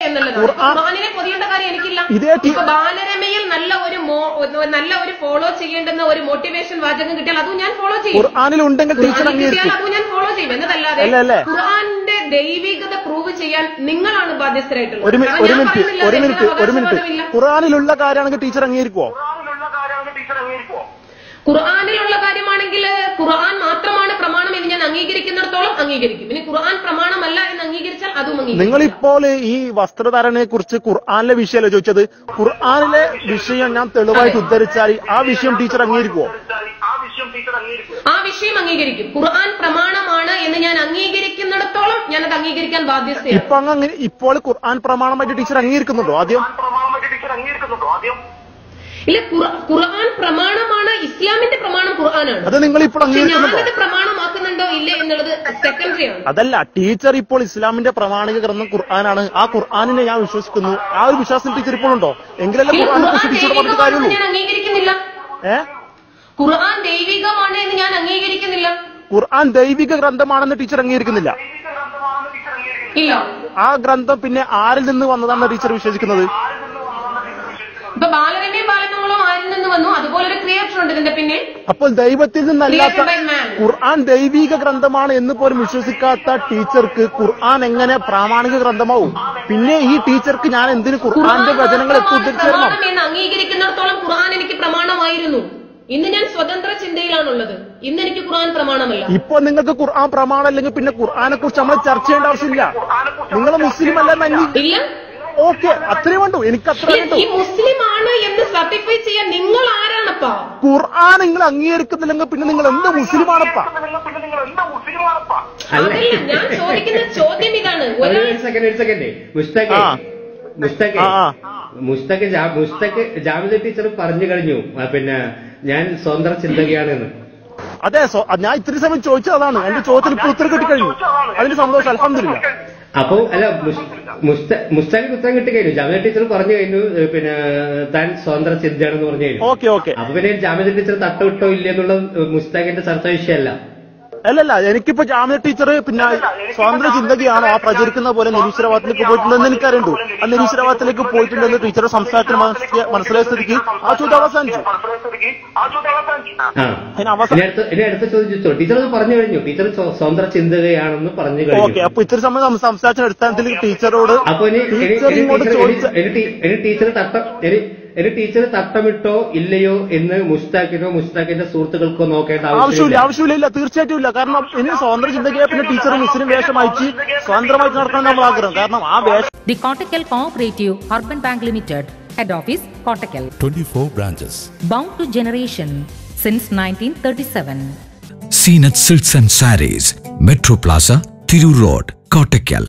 എന്നുള്ളതാണ് ഖുർആൻ- ഖുർആനിനെ പൊതിയേണ്ട കാര്യം എനിക്കില്ല ഇതേ ടി- ഇപ്പൊ ബാലരമയിൽ നല്ല ഒരു മോ- ഒരു നല്ല ഒരു ഫോളോ ചെയ്യേണ്ടുന്ന ഒരു മോട്ടിവേഷൻ വാചകം കിട്ടിയാൽ അതും ഞാൻ ഫോളോ ചെയ്യും ഖുർആാനിൽ ഉണ്ടെങ്കിൽ ടീച്ചർ ഖുർആനിൽ കിട്ടിയാൽ അംഗീകരിക്കും അതും ഞാൻ ഫോളോ ചെയ്യും എന്നതല്ലാതെ അല്ല, അല്ലേ? ഖുർആന്റെ ദൈവികത പ്രൂവ് ചെയ്യാൻ നിങ്ങളാണ് ബാധ്യസ്ഥരായിട്ടുള്ളത് ഒരു മി- കാരണം ഒരു ഞാൻ മിനിറ്റ് പറയുന്നില്ല, ഒരു അതിന് മിനിറ്റ് ഒരു മിനിറ്റ് അവകാശവാദമില്ല. ഖുർആാനിലുള്ള കാര്യമാണെങ്കിൽ ടീച്ചർ അംഗീകരിക്കുവോ ഖുർആാനിലുള്ള കാര്യമാണെങ്കിൽ ഖുർആൻ മാത്രമാണ് പ്രമാണം എന്ന് ഞാൻ അംഗീകരിക്കുന്നിടത്തോളം അംഗീകരിക്കും ഇനി ഖുർആൻ പ്രമാണമല്ല എന്ന് അംഗീകരിച്ചാൽ അതും അംഗീകരിക്കും നിങ്ങളിപ്പോൾ ഈ വസ്ത്രധാരണയെ കുറിച്ച് ഖുർആാനിലെ വിഷയമല്ലേ ചോദിച്ചത് ഖുർആാനിലെ വിഷയം ഞാൻ തെളിവായിട്ട് ഉദ്ധരിച്ചാൽ ആ വിഷയം ടീച്ചർ അംഗീകരിക്കുവോ ആ വിഷയം അംഗീകരിക്കും ഖുർആൻ പ്രമാണമാണ് എന്ന് ഞാൻ അംഗീകരിക്കുന്നിടത്തോളം ഞാൻ അത് അംഗീകരിക്കാൻ ബാധ്യസ്ഥയാണ് ഇപ്പൊ അങ്ങനെ ഇപ്പോൾ ഖുർആൻ പ്രമാണമായിട്ട് ടീച്ചർ അംഗീകരിക്കുന്നുണ്ടോ ആദ്യം ഇല്ല ഖുർആ- ഖുർആൻ പ്രമാണമാണ് ഇസ്ലാമിന്റെ പ്രമാണം ഖുർആനാണ് അത് നിങ്ങൾ ഇപ്പോൾ പക്ഷെ അംഗീകരിക്കുന്നുണ്ടോ ഞാനത് പ്രമാണമാക്കുന്നുണ്ടോ ഇല്ലേ എന്നുള്ളത് സെക്കൻഡറി ആണ് അതല്ല ടീച്ചർ ഇപ്പോൾ ഇസ്ലാമിന്റെ പ്രമാണിക ഗ്രന്ഥം ഖുർആനാണ് ആ ഖുർആാനിനെ ഞാൻ വിശ്വസിക്കുന്നു ആ ഒരു വിശ്വാസം ടീച്ചർ ഇപ്പോൾ ഉണ്ടോ എങ്കിലല്ലേ ഇല്ല, ഖുർആാനെ ഖുർആൻ കുറിച്ച് ടീച്ചർ പറഞ്ഞ ദൈവികമാണെന്ന് കാര്യമുള്ളൂ ഞാൻ അംഗീകരിക്കുന്നില്ല ഏ ഖുർആൻ ദൈവികമാണ് എന്ന് ഞാൻ അംഗീകരിക്കുന്നില്ല ഖുർആൻ ദൈവിക ഗ്രന്ഥമാണെന്ന് ടീച്ചർ അംഗീകരിക്കുന്നില്ല ഇല്ല ആ ഗ്രന്ഥം പിന്നെ ആരിൽ നിന്ന് വന്നതാണെന്ന് ടീച്ചർ വിശ്വസിക്കുന്നത് ഇപ്പൊ ബാലരമയും ബാലനങ്ങളും ആരിൽ നിന്ന് വന്നു അതുപോലെ ഒരു ക്രിയേറ്റർ ഉണ്ട് ഇതിന്റെ പിന്നിൽ അപ്പോൾ ദൈവത്തിൽ നിന്നല്ലാത്ത Created by man. ഖുർആൻ ദൈവിക ഗ്രന്ഥമാണ് എന്ന് പോലും വിശ്വസിക്കാത്ത ടീച്ചർക്ക് ഖുർആൻ എങ്ങനെ പ്രാമാണിക ഗ്രന്ഥമാവും പിന്നെ ഈ ടീച്ചർക്ക് ഞാൻ എന്തിന് ഖുർആന്റെ വചനങ്ങൾ എത്തി ഉദ്ധരിച്ചു തരണം പ്രമാണം എന്ന് അംഗീകരിക്കുന്നിടത്തോളം ഖുർആൻ എനിക്ക് പ്രമാണമായിരുന്നു ഇന്ന് ഞാൻ സ്വതന്ത്ര ചിന്തയിലാണുള്ളത് ഇന്ന് എനിക്ക് ഖുർആൻ പ്രമാണമല്ല ഇപ്പൊ നിങ്ങൾക്ക് ഖുർആൻ പ്രമാണം അല്ലെങ്കിൽ പിന്നെ ഖുർആനെ കുറിച്ച് നമ്മൾ ചർച്ച ചെയ്യേണ്ട ആവശ്യമില്ല നിങ്ങൾ മുസ്ലിം അല്ല ഇല്ല ഓക്കെ അത്രേ വേണ്ടു എനിക്ക് അത്ര ഇല്ല, വേണ്ടു ഈ മുസ്ലിം ആണ് എന്ന് സർട്ടിഫൈ ചെയ്യാൻ നിങ്ങൾ ആരാണപ്പാ ഖുർആൻ നിങ്ങൾ അംഗീകരിക്കുന്നില്ലെങ്കിൽ പിന്നെ നിങ്ങൾ എന്ത് മുസ്ലിമാണപ്പാ അല്ല അതല്ല ഞാൻ ചോദിക്കുന്ന ചോദ്യം ഇതാണ് ഒരു ഒരാൾ സെക്കൻഡ് ഒരു സെക്കൻഡ് മുസ്തഖ് ആ. മുസ്തഖ് ആ, ആ. മുസ്തഖ് ജാ- മുസ്തഖ് ജാമിദ ടീച്ചർ പറഞ്ഞു കഴിഞ്ഞു ആ, പിന്നെ ഞാൻ സ്വതന്ത്ര ചിന്തകയാണെന്ന് അതെ സോ- ഞാൻ ഇത്രയും സമയം ചോദിച്ചത് അതാണ് എന്റെ ചോദ്യത്തിന് ഇപ്പോൾ ഉത്തരം കിട്ടിക്കഴിഞ്ഞു അതിന് സന്തോഷം അലഹമില്ല അപ്പൊ അല്ല മുസ്താഖിന് ഉത്തരം കിട്ടി കഴിഞ്ഞു ജാമിദ ടീച്ചർ പറഞ്ഞു കഴിഞ്ഞു ഏ, പിന്നെ താൻ സ്വതന്ത്ര ചിന്തയാണെന്ന് പറഞ്ഞു കഴിഞ്ഞു ഓക്കെ ഓക്കെ അപ്പൊ പിന്നെ ജാമിദ ടീച്ചർ തട്ടുവിട്ടോ ഇല്ല എന്നുള്ള മുസ്താഖിന്റെ ചർച്ച വിഷയമല്ല അല്ലല്ല എനിക്കിപ്പോ ജാമ്യ ടീച്ചർ പിന്നെ സ്വാതന്ത്ര്യ ചിന്തകയാണോ ആ പ്രചരിക്കുന്ന പോലെ നിരീശ്വരവാദത്തിലേക്ക് പോയിട്ടുണ്ടെന്ന് എനിക്കറിയണ്ടു ആ നിരീശ്വരവാദത്തിലേക്ക് പോയിട്ടുണ്ടെന്ന് ടീച്ചറുടെ സംസാരത്തിന് മനസ്സി- മനസ്സിലായ സ്ഥിതിക്ക് ആ ചോദ്യം അവസാനിച്ചു ആ അതിന് അവസാനം ഇനി അടുത്ത ഇനി അടുത്ത ചോദ്യം ചോദിച്ചോ ടീച്ചർ അത് പറഞ്ഞു കഴിഞ്ഞു ടീച്ചർ സ്വ- സ്വതന്ത്ര ചിന്തകയാണെന്ന് പറഞ്ഞു ഓക്കെ കഴിഞ്ഞു അപ്പൊ ഇത്ര സമയം സം- സംസാരിച്ച അടിസ്ഥാനത്തിൽ ടീച്ചറോട് അപ്പൊ ഇനി ഇനി- ടീച്ചർ ഇനി ഇങ്ങോട്ട് ടീച്ചർ- ചോദിച്ച ഇനി- ഇനി ടീ- ഇനി ടീച്ചർ തട്ടം ഇനി ഇനി ടീച്ചർ തട്ടമിട്ടോ ഇല്ലയോ എന്ന് മുസ്താഖിനോ മുസ്താഖിന്റെ സുഹൃത്തുക്കൾക്കോ നോക്കേണ്ട ആവശ്യമില്ല ആവശ്യമില്ല ആവശ്യമില്ല ഇല്ല തീർച്ചയായിട്ടും ഇല്ല കാരണം ഇനി സ്വതന്ത്ര ചിന്തകയെ പിന്നെ ടീച്ചർ മുസ്ലിം വേഷം അയച്ച് സ്വതന്ത്രമായിട്ട് നടക്കണം നമ്മൾ ആഗ്രഹം കാരണം ആ വേഷം The Kottakkal Cooperative Urban Bank Limited, Head Office, Kottakkal. 24 branches. Bound to generation since 1937. Seenat Silks and Saris, Metro Plaza, Thiru Road, Kottakkal.